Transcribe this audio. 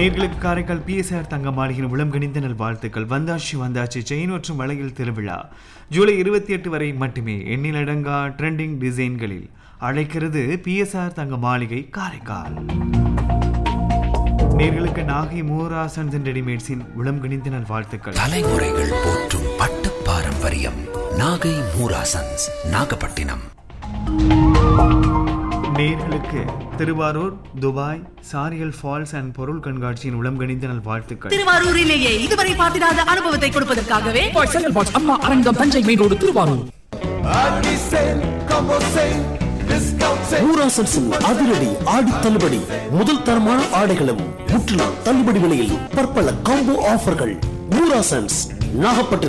நேர்களுக்கு காரைக்கால் பிஎஸ்ஆர் தங்க மாளிகையின் உளம் கணிந்த நல் வாழ்த்துக்கள் வந்தாச்சு வந்தாச்சு செயின் மற்றும் வளையல் திருவிழா ஜூலை இருபத்தி எட்டு வரை மட்டுமே எண்ணிலடங்கா ட்ரெண்டிங் டிசைன்களில் அழைக்கிறது பிஎஸ்ஆர் தங்க மாளிகை காரைக்கால் நேர்களுக்கு நாகை மூராசன்ஸ் ரெடிமேட்ஸின் உளம் கணிந்த நல் வாழ்த்துக்கள் தலைமுறைகள் போற்றும் பட்டு பாரம்பரியம் நாகை மூராசன்ஸ் நாகப்பட்டினம் நேர்களுக்கு திருவாரூர் துபாய் சாரியல் ஃபால்ஸ் அண்ட் பொருள் கண்காட்சியின் உளம் கணிந்த நல் வாழ்த்துக்கள் திருவாரூரிலேயே இதுவரை பார்த்திராத அனுபவத்தை கொடுப்பதற்காகவே செங்கல் box Amma Arangam Thanjai main road Thiruvarur ஊராசன்ஸின் அதிரடி ஆடி தள்ளுபடி முதல் தரமான ஆடைகளும் முற்றிலும் தள்ளுபடி விலையில் பற்பல காம்போ ஆஃபர்கள் ஊராசன்ஸ் நாகப்பட்டினம்